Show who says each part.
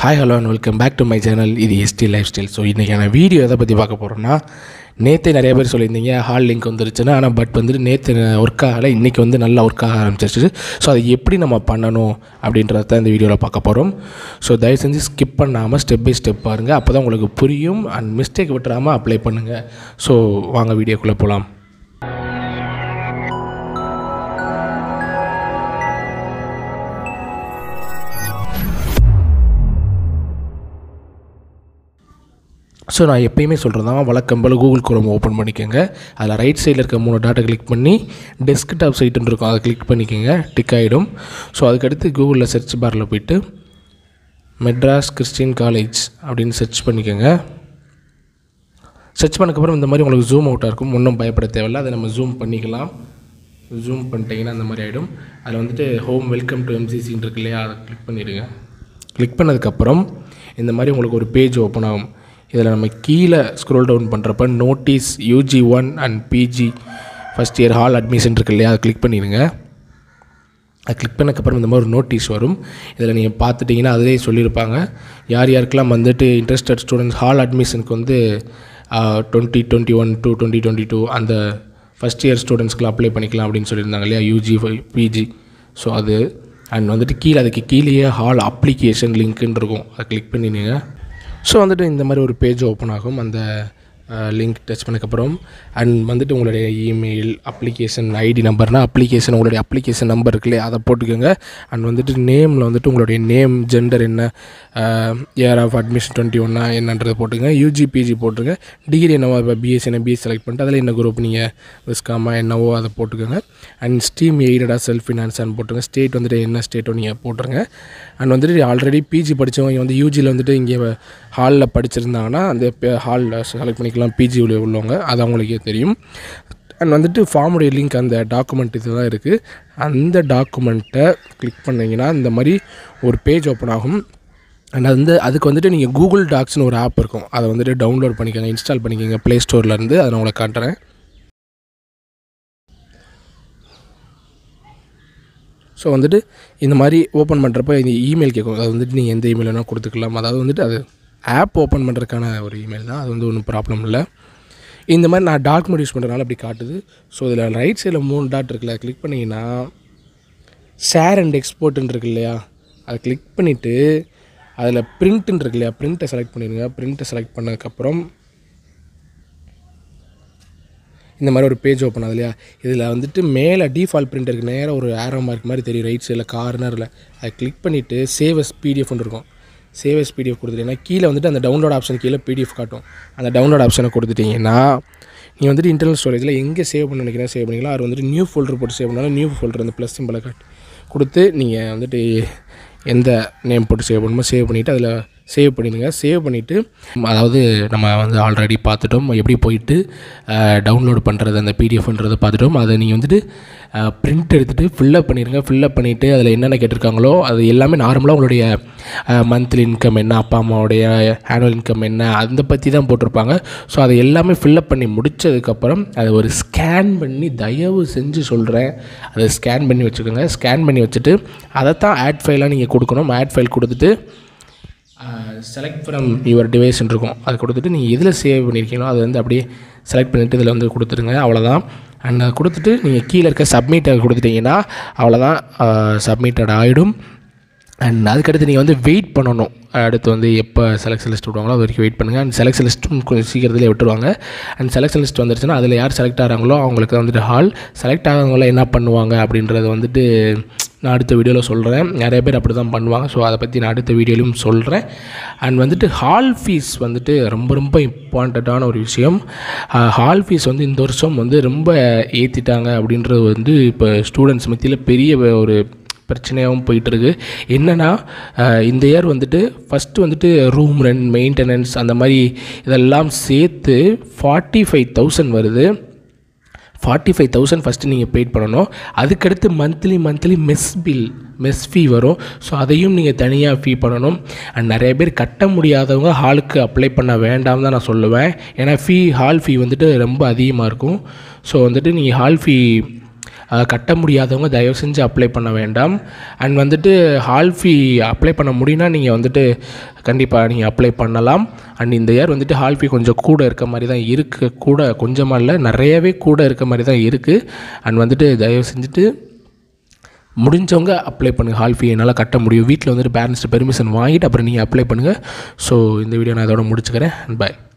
Speaker 1: hi hello and welcome back to my channel இது ST life style so இன்றைக்கான video எதை பற்றி பார்க்க போகிறோன்னா நேற்றே நிறைய பேர் சொல்லியிருந்தீங்க ஹால் லிங்க் வந்துருச்சுன்னா ஆனால் பட் வந்துட்டு நேற்று ஒர்க் ஆகலை இன்றைக்கி வந்து நல்லா ஒர்க் ஆக ஆரம்பிச்சிருச்சு ஸோ அதை எப்படி நம்ம பண்ணணும் அப்படின்றத தான் இந்த வீடியோவில் பார்க்க போகிறோம் ஸோ தயவு செஞ்சு ஸ்கிப் பண்ணாமல் ஸ்டெப் பை ஸ்டெப் பாருங்கள் அப்போ தான் உங்களுக்கு புரியும் அண்ட் மிஸ்டேக் விட்டுறாமல் அப்ளை பண்ணுங்கள் ஸோ வாங்க வீடியோக்குள்ளே போகலாம் ஸோ நான் எப்பயுமே சொல்கிறது தான் வழக்கம் போல் கூகுள் குரோம் ஓப்பன் பண்ணிக்கோங்க அதில் ரைட் சைடில் இருக்க மூணு டாட்டை கிளிக் பண்ணி டெஸ்க்டாப் சைட்டுன்னு இருக்கும் அதை கிளிக் பண்ணிக்கோங்க டிக் ஆகிடும் ஸோ அதுக்கடுத்து கூகுளில் சர்ச் பாரில் போயிட்டு மெட்ராஸ் கிறிஸ்டியன் காலேஜ் அப்படின்னு சர்ச் பண்ணிக்கோங்க சர்ச் பண்ணக்கப்புறம் இந்த மாதிரி உங்களுக்கு ஜூம் அவுட்டாக இருக்கும் ஒன்றும் பயப்பட தேவையில்ல அதை நம்ம ஜூம் பண்ணிக்கலாம் ஜூம் பண்ணிட்டீங்கன்னா அந்த மாதிரி ஆகிடும் அதில் வந்துட்டு ஹோம் வெல்கம் டு எம்சிசின்னு இருக்கு இல்லையா அதை கிளிக் பண்ணிடுங்க கிளிக் பண்ணதுக்கப்புறம் இந்த மாதிரி உங்களுக்கு ஒரு பேஜ் ஓப்பன் ஆகும் இதில் நம்ம கீழே ஸ்க்ரோல் டவுன் பண்ணுறப்ப notice UG one and PG first year hall admission இருக்கு இல்லையா அதை கிளிக் பண்ணிடுங்க அது கிளிக் பண்ணக்கப்புறம் இந்த மாதிரி ஒரு நோட்டீஸ் வரும் இதில் நீங்கள் பார்த்துட்டிங்கன்னா அதிலே சொல்லியிருப்பாங்க யார் யாருக்கெல்லாம் வந்துட்டு இன்ட்ரெஸ்டட் ஸ்டூடெண்ட்ஸ் ஹால் அட்மிஷனுக்கு வந்து twenty twenty one two twenty twenty two அந்த ஃபஸ்ட் இயர் ஸ்டூடெண்ட்ஸ்க்குலாம் அப்ளை பண்ணிக்கலாம் அப்படின்னு சொல்லியிருந்தாங்க இல்லையா யூஜி பிஜி ஸோ அது அண்ட் வந்துட்டு கீழே அதுக்கு கீழேயே ஹால் அப்ளிகேஷன் லிங்க்குன்னு இருக்கும் அதை கிளிக் பண்ணிடுங்க ஸோ வந்துட்டு இந்த மாதிரி ஒரு பேஜ் ஓப்பன் ஆகும் அந்த லிங்க் டச் பண்ணக்கப்புறம் அண்ட் வந்துட்டு உங்களுடைய இமெயில் அப்ளிகேஷன் ஐடி நம்பர்னால் அப்ளிகேஷன் உங்களுடைய அப்ளிகேஷன் நம்பர் இருக்குல்ல அதை போட்டுக்கோங்க அண்ட் வந்துட்டு நேமில் வந்துட்டு உங்களுடைய நேம் ஜெண்டர் என்ன இயர் ஆஃப் அட்மிஷன் டுவெண்ட்டி ஒன்னா என்னன்றதை போட்டுங்க யூஜி பிஜி போட்டுருங்க டிகிரி என்னவோ இப்போ பிஎஸ்சி என்ன பிஎஸ் செலக்ட் பண்ணிட்டு அதில் என்ன குரூப் நீங்கள் விஸ்காமா என்னவோ அதை போட்டுக்கோங்க அண்ட் ஸ்டீம் எய்டடாக செல்ஃப் ஃபினான்ஸான்னு போட்டுருங்க ஸ்டேட் வந்துட்டு என்ன ஸ்டேட்டோ நீங்கள் போட்டுருங்க அண்ட் வந்துட்டு ஆல்ரெடி பிஜி படித்தவங்க வந்து யூஜியில் வந்துட்டு இங்கே ஹாலில் படிச்சிருந்தாங்கன்னா அந்த ஹாலில் செலக்ட் பண்ணிக்கலாம் பிஜி உள்ளவங்க அது அவங்களுக்கே தெரியும் அண்ட் வந்துட்டு ஃபார்முடைய லிங்க் அந்த டாக்குமெண்ட் இது தான் இருக்குது அந்த டாக்குமெண்ட்டை கிளிக் பண்ணிங்கன்னா இந்த மாதிரி ஒரு பேஜ் ஓப்பன் ஆகும் அண்ட் அது வந்து அதுக்கு வந்துட்டு நீங்கள் கூகுள் டாக்ஸ்னு ஒரு ஆப் இருக்கும் அதை வந்துட்டு டவுன்லோட் பண்ணிக்கோங்க இன்ஸ்டால் பண்ணிக்கோங்க ப்ளே ஸ்டோர்லேருந்து அதை நான் உங்களுக்கு காட்டுறேன் ஸோ வந்துட்டு இந்த மாதிரி ஓப்பன் பண்ணுறப்ப இந்த இமெயில் கேட்கும் அது வந்துட்டு நீங்கள் எந்த இமெயில் வேணால் கொடுத்துக்கலாம் அதாவது வந்துட்டு அது ஆப் ஓப்பன் பண்ணுறதுக்கான ஒரு இமெயில் தான் அது வந்து ஒன்றும் ப்ராப்ளம் இல்லை இந்த மாதிரி நான் டாக்குமெண்ட் யூஸ் பண்ணுறதுனால அப்படி காட்டுது ஸோ இதில் ரைட் சைடில் மூணு டாட் இருக்குல்ல கிளிக் பண்ணிங்கன்னா ஷேர் அண்ட் எக்ஸ்போர்ட்டுன்னு இருக்கு இல்லையா அதை கிளிக் பண்ணிவிட்டு அதில் பிரிண்ட்டுன்னு இருக்கு இல்லையா பிரிண்ட்டை செலக்ட் பண்ணிடுங்க பிரிண்ட்டை செலக்ட் பண்ணதுக்கப்புறம் இந்த மாதிரி ஒரு பேஜ் ஓப்பன் ஆகுது இல்லையா இதில் வந்துட்டு மேலே டிஃபால்ட் பிரிண்ட் இருக்குது நேராக ஒரு ஆரோ மார்க் மாதிரி தெரியும் ரைட் சைடில் கார்னரில் அதை கிளிக் பண்ணிவிட்டு சேவ் எஸ் பிடிஎஃப் இருக்கும் சேவ் எஸ் பிடிஎஃப் கொடுத்துட்டீங்கன்னா கீழே வந்துட்டு அந்த டவுன்லோட் ஆப்ஷன் கீழே பிடிஎஃப் காட்டும் அந்த டவுன்லோட் ஆப்ஷனை கொடுத்துட்டிங்கன்னா நீங்கள் வந்துட்டு இன்டர்னல் ஸ்டோரேஜில் எங்கே சேவ் பண்ண நினைக்கிறேன் சேவ் பண்ணிக்கலாம் அது வந்துட்டு நியூ ஃபோல்டர் போட்டு சேவ் பண்ணாலும் நியூ ஃபோல்டர் அந்த ப்ளஸ் சிம்பிளை காட்டு கொடுத்து நீங்கள் வந்துட்டு எந்த நேம் போட்டு சேவ் பண்ணணுமோ சேவ் பண்ணிவிட்டு அதில் சேவ் பண்ணிடுங்க சேவ் பண்ணிவிட்டு அதாவது நம்ம வந்து ஆல்ரெடி பார்த்துட்டோம் எப்படி போயிட்டு டவுன்லோட் பண்ணுறது அந்த பிடிஎஃப்ன்றதை பார்த்துட்டோம் அதை நீங்கள் வந்துட்டு பிரிண்ட் எடுத்துகிட்டு ஃபில்லப் பண்ணிடுங்க ஃபில்லப் பண்ணிவிட்டு அதில் என்னென்ன கேட்டிருக்காங்களோ அது எல்லாமே நார்மலாக உங்களுடைய மந்த்லி இன்கம் என்ன அப்பா அம்மாவுடைய ஆனுவல் இன்கம் என்ன அதை பற்றி தான் போட்டிருப்பாங்க ஸோ அதை எல்லாமே ஃபில்லப் பண்ணி முடித்ததுக்கப்புறம் அதை ஒரு ஸ்கேன் பண்ணி தயவு செஞ்சு சொல்கிறேன் அதை ஸ்கேன் பண்ணி வச்சுக்கோங்க ஸ்கேன் பண்ணி வச்சுட்டு அதை தான் ஆட் ஃபைலாக நீங்கள் கொடுக்கணும் ஆட் ஃபைல் கொடுத்துட்டு செலக்ட் ஃப்ரம் யுவர் டிவைஸ்ன்னு இருக்கும் அது கொடுத்துட்டு நீங்கள் எதில் சேவ் பண்ணியிருக்கீங்களோ அதை வந்து அப்படியே செலக்ட் பண்ணிவிட்டு இதில் வந்து கொடுத்துருங்க அவ்வளோதான் அண்ட் அதை கொடுத்துட்டு நீங்கள் கீழே இருக்க சப்மிட்டை கொடுத்துட்டிங்கன்னா அவ்வளோதான் சப்மிட்டட் ஆகிடும் அண்ட் அதுக்கடுத்து நீங்கள் வந்து வெயிட் பண்ணணும் அடுத்து வந்து எப்போ செலக்ஷன் லிஸ்ட் விடுவாங்களோ அது வரைக்கும் வெயிட் பண்ணுங்கள் அண்ட் செலக்ஷன் லிஸ்ட்டும் கொஞ்சம் சீக்கிரத்திலே விட்டுருவாங்க அண்ட் செலக்ஷன் லிஸ்ட் வந்துருச்சுன்னா அதில் யார் செலக்ட் ஆகிறாங்களோ அவங்களுக்கு வந்துட்டு ஹால் செலக்ட் ஆகிறவங்கள என்ன பண்ணுவாங்க அப்படின்றத வந்துட்டு நான் அடுத்த வீடியோவில் சொல்கிறேன் நிறைய பேர் அப்படி தான் பண்ணுவாங்க ஸோ அதை பற்றி நான் அடுத்த வீடியோலையும் சொல்கிறேன் அண்ட் வந்துட்டு ஹால் ஃபீஸ் வந்துட்டு ரொம்ப ரொம்ப இம்பார்ட்டண்ட்டான ஒரு விஷயம் ஹால் ஃபீஸ் வந்து இந்த வருஷம் வந்து ரொம்ப ஏற்றிட்டாங்க அப்படின்றது வந்து இப்போ ஸ்டூடெண்ட்ஸ் மத்தியில் பெரிய ஒரு பிரச்சனையாகவும் போயிட்டுருக்கு என்னென்னா இந்த இயர் வந்துட்டு ஃபஸ்ட்டு வந்துட்டு ரூம் ரெண்ட் மெயின்டெனன்ஸ் அந்த மாதிரி இதெல்லாம் சேர்த்து ஃபார்ட்டி ஃபைவ் தௌசண்ட் வருது ஃபார்ட்டி ஃபைவ் தௌசண்ட் ஃபஸ்ட்டு நீங்கள் பெய்ட் பண்ணணும் அதுக்கடுத்து monthly monthly mess bill mess fee வரும் ஸோ அதையும் நீங்கள் தனியாக ஃபீ பண்ணணும் அண்ட் நிறைய பேர் கட்ட முடியாதவங்க ஹாலுக்கு அப்ளை பண்ண வேண்டாம் தான் நான் சொல்லுவேன் ஏன்னா ஃபீ ஹால் ஃபீ வந்துட்டு ரொம்ப அதிகமாக இருக்கும் ஸோ வந்துட்டு நீங்கள் ஹால் ஃபீ அஹ், கட்ட முடியாதவங்க தயவு செஞ்சு அப்ளை பண்ண வேண்டாம் அண்ட் வந்துட்டு ஹால் ஃபீ அப்ளை பண்ண முடியும்னா நீங்கள் வந்துட்டு கண்டிப்பாக நீங்கள் அப்ளை பண்ணலாம் அண்ட் இந்த இயர் வந்துட்டு ஹால் ஃபீ கொஞ்சம் கூட இருக்க மாதிரி தான் இருக்குது கூட கொஞ்சமாக இல்லை நிறையவே கூட இருக்க மாதிரி தான் இருக்குது அண்ட் வந்துட்டு தயவு செஞ்சுட்டு முடிஞ்சவங்க அப்ளை பண்ணுங்கள் ஹால் ஃபீ என்னால் கட்ட முடியும் வீட்டில் வந்துட்டு பேரண்ட்ஸ்ட்டு பெர்மிஷன் வாங்கிட்டு அப்புறம் நீங்கள் அப்ளை பண்ணுங்கள் ஸோ இந்த வீடியோ நான் இதோட முடிச்சுக்கிறேன் பை